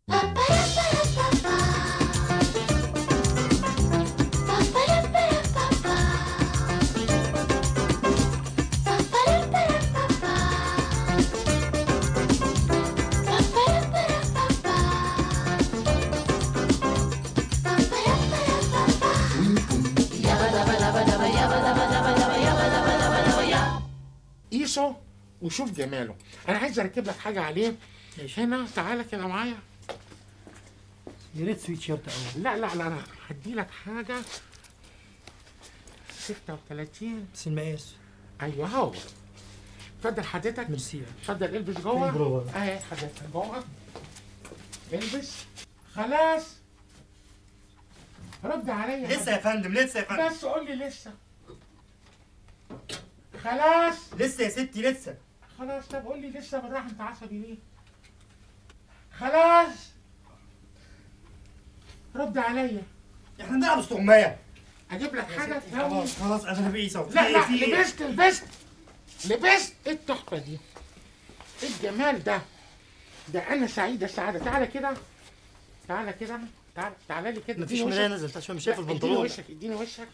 قيسه وشوف جماله انا عايز اركب لك حاجه عليه هنا تعالى كده معايا يا ريت سويت شيرت اول لا لا لا انا هدي لك حاجه 36 بس المقاس ايوه هو اتفضل حضرتك ميرسي اتفضل البس فين جوه بروفا؟ اهي حضرتك جوه البس خلاص رد عليا لسه يا فندم لسه يا فندم بس قول لي لسه خلاص لسه يا ستي لسه خلاص طب قول لي لسه بالراحه انت عصبي ليه خلاص رد عليا احنا بنلعب استغمايه اجيب لك حاجه تهوي خلاص خلاص انا بقيس اهو لا لا في إيه؟ لبست لبست لبست ايه التحفه دي ايه الجمال ده ده انا سعيده السعاده تعالى كده تعالى كده تعالى تعالى لي كده مفيش اديني مرايه وشك. نزلت عشان مش شايف لا، البنطلون اديني وشك اديني وشك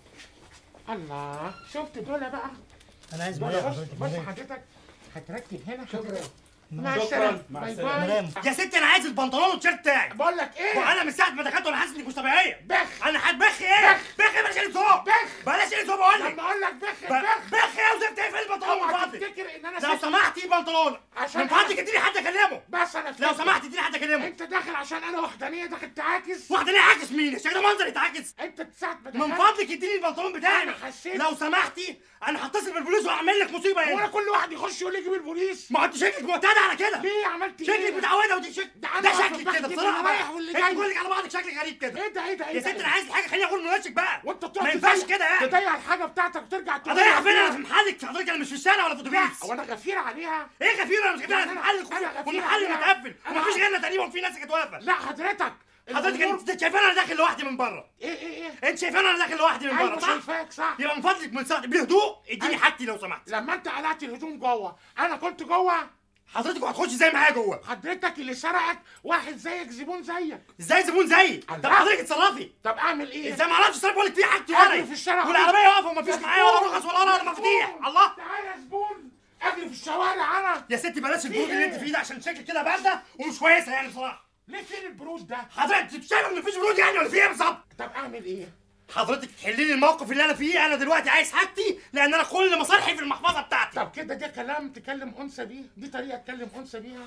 الله شفت دول بقى انا عايز دول مرايه بص حضرتك بص مرايه حضرتك هتركب هنا شكرا شكراً. مع السلامه مع باي السلامة. باي يا ستي انا عايز البنطلون والتيشيرت بتاعي بقول لك ايه وانا من ساعه ما دخلت وانا حاسس انك مش طبيعيه بخ انا هتبخ ايه بخ. بخ بلاش قله ذوق بخ بلاش قله ذوق بقول لك لما اقول لك بخ ب- بخ بخ يا وزفت ايه في البنطلون من اوعى فضلك تفتكر ان انا لو ست سمحتي بنطلون عشان من فضلك اديني حد اكلمه بس انا لو افتكر. سمحت اديني حد اكلمه انت داخل عشان انا وحدانيه داخل تعاكس واحده ليه عاكس مين الشيخ ده منظر يتعاكس انت ساعه ما من دخلت فضلك اديني البنطلون بتاعي أنا حسيت- لو سمحتي انا هتصل بالبوليس واعمل لك مصيبه هو انا هنا كل واحد يخش يقول لي جيب البوليس ما انت شكلك معتاد على كده ليه عملت ايه شكلك متعوده ودي شك ده أنا ده واقف شكلك بحكي كده اللي بصراحه رايح بقى واللي انت جاي. كلك على بعضك شكلك غريب كده ايه ده ايه ده ايه يا ده ست انا عايز حاجه خليني اقول من وشك بقى وانت ما ينفعش كده يعني تضيع الحاجه بتاعتك وترجع تقول اضيع لي فين انا فيها. في محلك حضرتك انا مش في الشارع ولا في اتوبيس وانا غفير عليها ايه غفير انا مش غفير انا في يعني محلك أنا- أنا غفير والمحل عليها. متقفل أنا- ومفيش غيرنا تقريبا وفي ناس كانت واقفه لا حضرتك حضرتك الأمور- انت شايفاني انا داخل لوحدي من بره ايه ايه ايه انت شايفاني انا داخل لوحدي من بره ايوه صح شايفاك صح يبقى من فضلك من صح بهدوء اديني أيوة. حاجتي لو سمحت لما انت قلعت الهدوم جوه انا كنت جوه حضرتك هتخش زي معايا جوه حضرتك اللي سرقك واحد زيك زبون زيك ازاي زبون زيي طب الله. حضرتك اتصرفي طب اعمل ايه ازاي ما اعرفش اتصرف بقول لك في حاجتي أجري ورا في الشارع والعربيه واقفه ومفيش يا معايا ولا زبون. رخص ولا ورا ولا يا مفاتيح زبون. الله تعالى يا زبون اجري في الشوارع انا يا ستي بلاش البرود إيه؟ اللي انت فيه ده عشان شكلك كده بارده ومش كويسه يعني بصراحه ليه فين البرود ده حضرتك انت شايفه ان مفيش برود يعني ولا في ايه بالظبط طب اعمل ايه حضرتك تحلي لي الموقف اللي انا فيه انا دلوقتي عايز حاجتي لان انا كل مصالحي في المحفظه بتاعتي طب كده ده كلام تكلم انثى بيه دي طريقه تكلم انثى بيها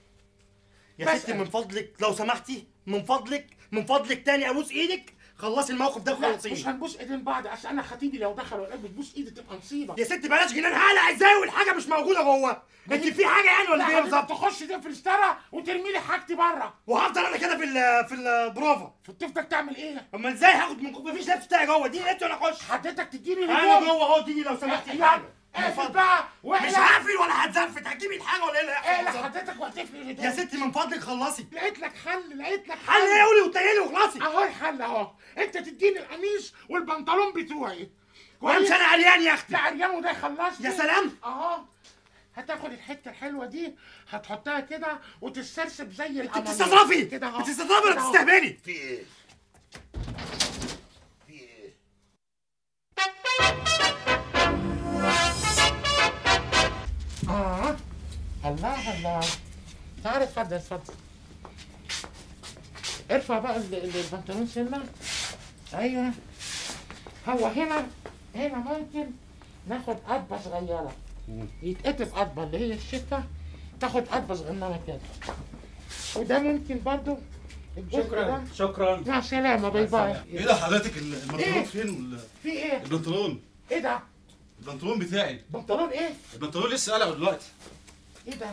يا بس ستي أنا- من فضلك لو سمحتي من فضلك من فضلك تاني ابوس ايدك خلصي الموقف ده لا مش وخلصيني هنبوس ايدين بعض عشان انا خطيبي لو دخل وقال بتبوس ايدي تبقى مصيبه يا ستي بلاش جنان هقلع ازاي والحاجه مش موجوده جوه انت في حاجه يعني ولا في ايه لا بالظبط تخش دي في الستاره وترمي لي حاجتي بره وهفضل انا كده في ال في البروفا فتفضل تعمل ايه امال ازاي هاخد من مفيش لبس بتاعي جوه دي لبس وانا اخش حضرتك تديني انا الهدوم جوه اهو اديني لو سمحتي يلا حاجه من اقفل فضلك. بقى مش واقلع هقفل ولا هتزفت هتجيبي الحاجه ولا ايه اللي هيحصل اقلع بالظبط؟ حضرتك واقفل لي الهدوم يا ستي من فضلك خلصي لقيت لك حل لقيت لك حل ايه قولي وتنيلي وخلصي اهو الحل اهو انت تديني القميص والبنطلون بتوعي وانا مش انا عريان يا اختي لا عريان وده يخلصني يا سلام اهو هتاخد الحته الحلوه دي هتحطها كده وتسترسب زي انت القمر بتستظرفي كده اهو بتستظرفي ولا كده أهو. بتستهبلي في ايه؟ في ايه؟ اه الله الله تعال اتفضل اتفضل ارفع بقى ال- ال- البنطلون سنة ايوه هو هنا هنا ممكن ناخد قطبة صغيرة يتقطف قطبة اللي هي الشفة تاخد قطبة صغننة كده وده ممكن برضو الجزء ده شكرا مع السلامة باي باي ايه ده حضرتك ال- البنطلون إيه؟ فين وال- في ايه؟ البنطلون ايه ده؟ البنطلون بتاعي بنطلون ايه؟ البنطلون لسه قلعه دلوقتي ايه ده؟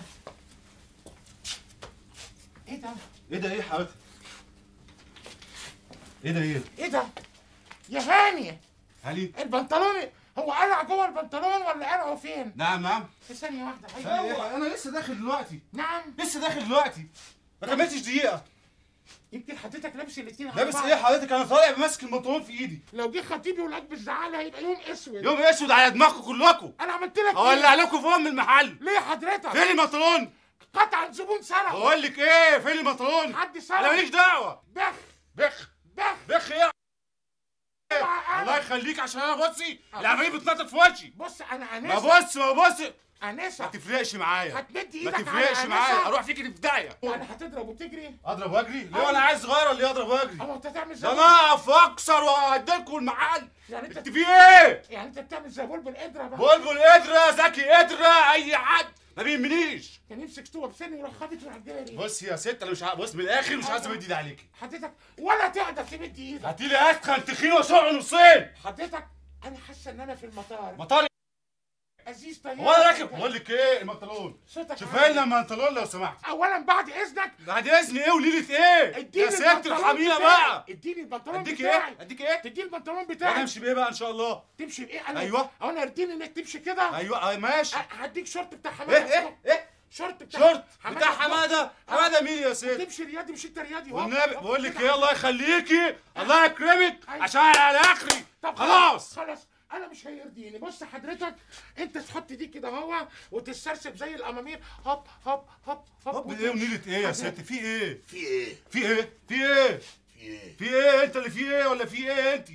ايه ده؟ ايه ده ايه حضرتك ايه ده ايه ايه ده؟ يا هاني علي البنطلون هو قلع جوه البنطلون ولا قلعه فين؟ نعم نعم في ثانية واحدة أنا, أيوة. إيه؟ انا لسه داخل دلوقتي نعم لسه داخل دلوقتي ما كملتش دقيقه يمكن حضرتك لابس الاتنين على لابس بعض. ايه حضرتك انا طالع ماسك البنطلون في ايدي لو جه خطيبي ولاد بالزعالة هيبقى يوم اسود يوم اسود على دماغكم كلكم انا عملت لك اولع ايه؟ لكم فوق من المحل ليه حضرتك؟ فين البنطلون قطعا زبون سرق بقول لك ايه فين البنطلون حد انا سرق ماليش دعوه بخ بخ بخ بخ ايه اوعى الله أنا. يخليك عشان انا بصي العمليه بتنطط في وشي بص انا ما انسه بص ما بص ما انسه تفرقش معايا هتمد ما ايدك على تفرقش أنسة؟ معايا اروح فيك في داهيه يعني هتضرب وتجري اضرب واجري ليه انا عايز صغيره اللي اضرب واجري اما انت تعمل ده زبون انا اقف اكسر واديلكوا المحل يعني انت انت في ايه يعني انت بتعمل زبون بالقدره بقى بلبل قدره زكي قدره اي حد ما بيهمنيش كان يمسك طوبه بسني يروح خابط ويروح جاري بص يا ست انا مش ع- بص من الاخر مش عايز امد ايدي عليكي حضرتك ولا تقدر تمد ايدك هاتي لي اسخن تخين وشقه نصين حضرتك انا حاسه ان انا في المطار مطاري ازيز طيار هو انا راكب بقول لك ايه البنطلون صوتك شوف عالي. لنا البنطلون لو سمحت اولا بعد اذنك بعد اذن ايه وليله ايه اديني يا ست البنطلون ارحمينا بتاعي. بقى اديني البنطلون اديك بتاعي ايه اديك ايه تديني البنطلون انا بتاعي امشي بايه بقى ان شاء الله تمشي بايه انا أيوة. او انا ارضيني انك تمشي كده ايوه آه، ماشي أ- هديك شورت بتاع ايه حماده ايه ايه شورت بتاع شورت حمادة بتاع بتاع- حماده حماده مين يا ست تمشي رياضي مش انت رياضي هوب، والنبي هوب بقول لك كده. ايه الله يخليكي الله يكرمك أيوة. عشان على اخري طب خلاص خلاص انا مش هيرضيني بص حضرتك انت تحط دي كده اهو وتسترسب زي الامامير هوب هوب هوب هوب طب ايه ونيلة ايه يا ست حضرتك. في ايه في ايه؟ في ايه في ايه في ايه؟ في ايه انت اللي في ايه ولا في ايه انت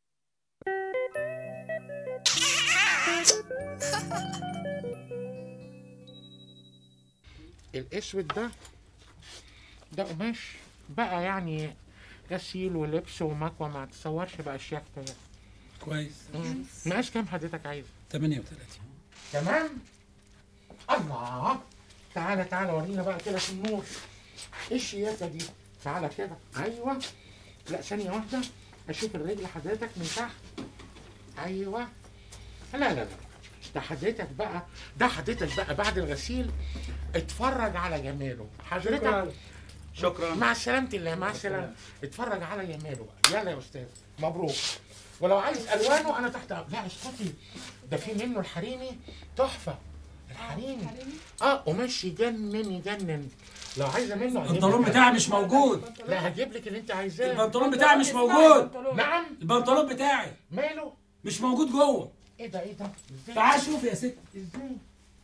الاسود ده ده قماش بقى يعني غسيل ولبس ومكوى ما تصورش بقى شياكة كده كويس مقاس كام حضرتك عايز 38 تمام الله تعالى تعالى ورينا بقى كده في النور ايه الشياكة دي تعالى كده ايوه لا ثانية واحدة اشوف الرجل حضرتك من تحت ايوه لا لا لا ده حضرتك بقى ده حضرتك بقى بعد الغسيل اتفرج على جماله حضرتك شكرا مع سلامة الله مع السلامة اتفرج على جماله بقى يلا يا استاذ مبروك ولو عايز الوانه انا تحت لا اسكتي ده في منه الحريمي تحفه الحريمي اه قماش يجنن يجنن لو عايزه منه هجيب البنطلون لك. بتاعي مش موجود لا هجيب لك اللي انت عايزاه البنطلون بتاعي مش موجود نعم البنطلون بتاعي ماله مش موجود جوه ايه ده ايه ده ازاي تعال شوف يا ست ازاي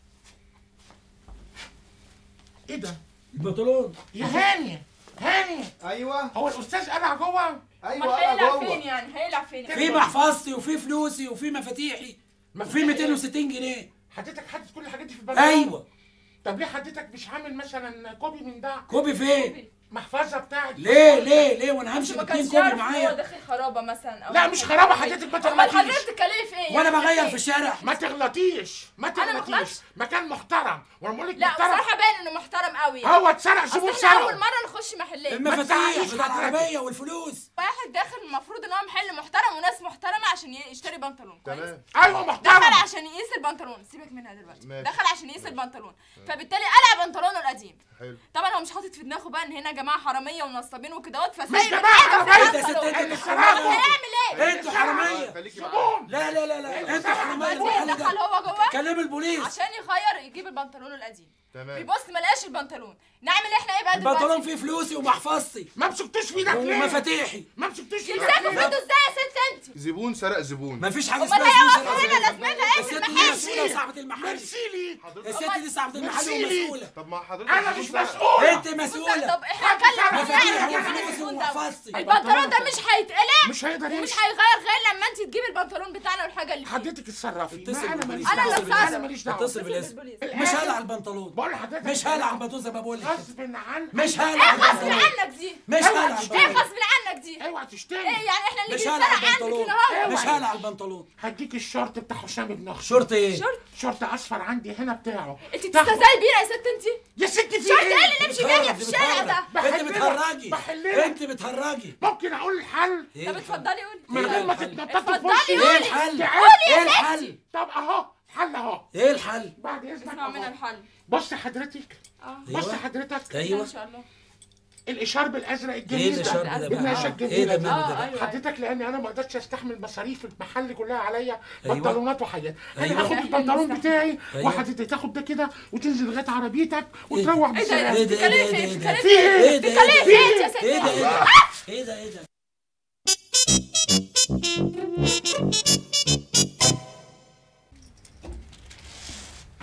ايه ده البنطلون يا هاني هاني ايوه هو الاستاذ قلع جوه امال ايوه انا هيلعب فين جوه يعني هيلعب فين في محفظتي وفي فلوسي وفي مفاتيحي وفي 260 جنيه حضرتك حاطط كل الحاجات دي في البنطلون ايوه طب ليه حضرتك مش عامل مثلا كوبي من ده كوبي فين محفظه بتاعت ليه ليه ليه وانا همشي ما باتنين كانش كوبي يعرف ان هو معايا داخل خرابه مثلا او لا مش خرابه حضرتك ما امال تغلطيش حضرتك بتتكلمي في ايه وانا يعني بغير إيه؟ في الشارع ما تغلطيش ما أنا ما تغلطيش غلطتش. مكان محترم وانا بقول لك لا محترم بصراحه باين انه محترم قوي هو اتسرق اصل زبون احنا اول سرقه مره نخش محلات المفاتيح تزعليش بتاع حضرتك. العربيه والفلوس واحد داخل المفروض ان هو محل محترم وناس محترمه عشان ي- يشتري بنطلون كويس تمام ايوه محترم دخل عشان يقيس البنطلون سيبك منها دلوقتي ماشي. دخل عشان يقيس البنطلون فبالتالي قلع بنطلونه القديم حلو طبعا هو مش حاطط في دماغه بقى ان هنا جماعه حراميه ونصابين وكدهوت مش فسايب جماعة الحاجه في حرامية. انت يا ست انت البنطلون اللي السرقة. حراميه هيعمل ايه؟ انتوا حراميه خليكي معايا زبون لا لا لا لا انتوا حراميه بعدين المحل دخل ده هو جوه كلم البوليس عشان يغير يجيب البنطلون القديم تمام بيبص ما لقاش البنطلون نعمل احنا ايه بقى دلوقتي البنطلون فيه فلوسي ومحفظتي ما مسكتوش في ايدك ليه ومفاتيحي ما مسكتوش في ايدك تمسكوا في ليه ايده ازاي يا ست انت زبون سرق زبون مفيش حاجه امال اسمها هي فلوس واقفه هنا لازمتها ايه الست في دي المحل مسؤوله وصاحبه المحل ميرسي لي الست دي صاحبه المحل ميرسي. ومسؤوله طب ما حضرتك انا زبون مش سرق. مسؤول انت مسؤوله طب احنا هنكلم مفاتيحي يعني وفلوسي الزبون ده. ومحفظتي البنطلون ده مش هيتقلع مش هيقدر ومش يمشي هيغير غير لما انت تجيبي البنطلون بتاعنا والحاجه اللي فيه حضرتك اتصرفي اتصل ما انا بالبوليس. ماليش أنا اللي دعوه اتصل. انا ماليش دعوه اتصل بالاسم بالبوليس. مش هقلع البنطلون بقول لحضرتك مش هقلع البنطلون زي ما بقول لك غصب عن مش ايه هقلع غصب البنطلون عنك دي مش اوعى هقلع تشتري. ايه البنطلون غصب عنك دي اوعى تشتري ايه يعني احنا اللي مش بيتسرق هقلع عنك البنطلون هنا اهو مش هقلع البنطلون هديك الشورت بتاع حسام ابن اختي شرط ايه شرط شورت اصفر عندي هنا بتاعه انت تاخد- بتستهزئي بينا يا ست انت يا ستي في شرط ايه ايه اللي نمشي بيا في الشارع ده انت بحللك. بتهرجي بحللك. انت بتهرجي ممكن اقول الحل ايه طب الحل؟ اتفضلي قولي من غير ما الحل؟ تتنططي في اتفضلي وشي ايه الحل تعال. ايه الحل طب اهو حل اهو ايه الحل بعد اذنك اسمع منها أهو. الحل بص حضرتك اه بص أيوة. حضرتك ان ايوه شاء الله الاشارب الازرق ايه الجميل اللي شرط ده ده بالناشا بقى ايه ده الجميله من دي اه ده بقى ايوه حضرتك لان انا ما قدرتش استحمل مصاريف المحل كلها عليا أيوة. بنطلونات وحاجات انا أيوة. هاخد البنطلون بتاعي أيوة. وحضرتك تاخد ده كده وتنزل لغايه عربيتك وتروح ايه ده بالسلامه ايه ده بتتكلمي ايه في ده ايه ايه بتتكلمي ده في ايه ايه ده بتتكلمي ايه في ده ايه يا ست ايه ده انت؟ ايه ده ايه ده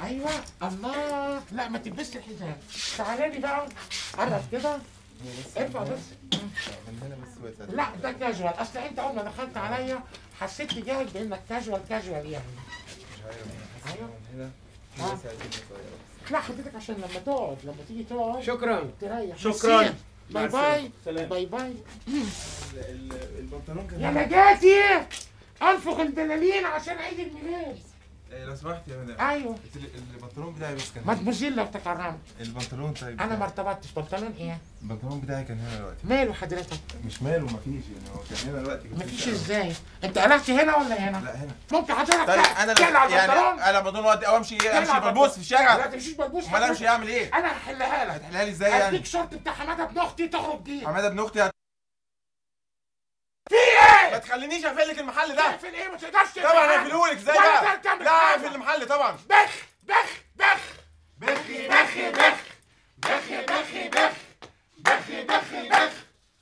ايوه الله لا ما تلبسش الحزام تعالى لي بقى قرب كده ارفع بس لا ده كاجوال اصل انت اول ما دخلت عليا حسيت تجاهك بانك كاجوال كاجوال يعني ايوه آه. لا حضرتك عشان لما تقعد لما تيجي تقعد شكرا تريح شكراً. ميرسي. باي باي سلام. باي باي البنطلون يا كان نجاتي انفخ البلالين عشان عيد الميلاد إيه، لو سمحت يا مدام ايوه ال- البنطلون بتاعي بس كان مدموزيل لو تكرمت البنطلون طيب انا ما ارتبطتش بنطلون ايه البنطلون بتاعي كان هنا دلوقتي ماله حضرتك مش ماله مفيش يعني هو كان هنا دلوقتي كنت مفيش لسه- ازاي انت قلعت هنا ولا هنا لا هنا ممكن حضرتك طيب انا تقلع يعني البنطلون انا بدون وقت او امشي ايه امشي تقلع بلبوس في لا الشارع تمشيش بلبوس امال امشي اعمل ايه انا هحلها لك هتحلها لي ازاي يعني اديك شرط بتاع حماده ابن اختي تخرج بيه حماده ابن اختي هت... في ايه ما تخلينيش اقفل لك المحل ده تقفل ايه ما تقدرش تقفل طبعا حاجة. اقفلهولك ازاي ولا بقى تقدر تعمل لا حاجة. اقفل المحل طبعا بخ بخ بخ بخي بخي بخ بخي بخي بخ بخي بخي بخ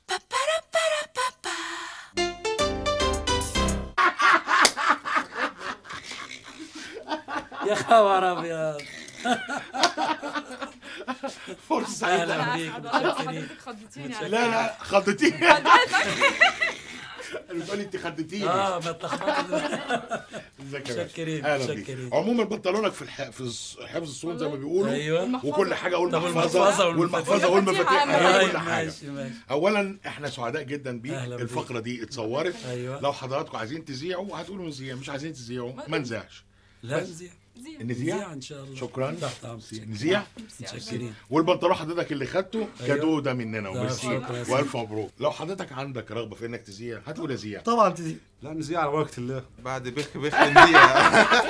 يا خبر ابيض فرصه اهلا سعيده بيك حضرتك خضتيني على لا لا خضتيني بتقولي انت خضتيني اه ما اتلخبطت ازيك يا باشا؟ متشكرين، اهلا بيك متشكرين. عموما بنطلونك في الح... في الص- حفظ الصون زي ما بيقولوا ايوه وكل حاجه اقول طب محفظه والمحفظة والمحفظه والمفاتيح. والمفاتيح والمفاتيح. أيوة، كل طيب، حاجه ماشي ماشي اولا احنا سعداء جدا بيك أهلا بيك. الفقره دي اتصورت ايوه لو حضراتكم عايزين تذيعوا هتقولوا نذيع مش عايزين تذيعوا ما نذيعش لا نذيع زين نذيع نذيع ان شاء الله شكرا تحت أمرك. نذيع متشكرين والبنطلون حضرتك اللي خدته أيوة. كادو ده مننا ده وميرسي شكرا يا سيدي. والف مبروك لو حضرتك عندك رغبه في انك تذيع هتقول اذيع طبعا تزيد لا نزيع على بركه الله بعد بخ بخ نذيع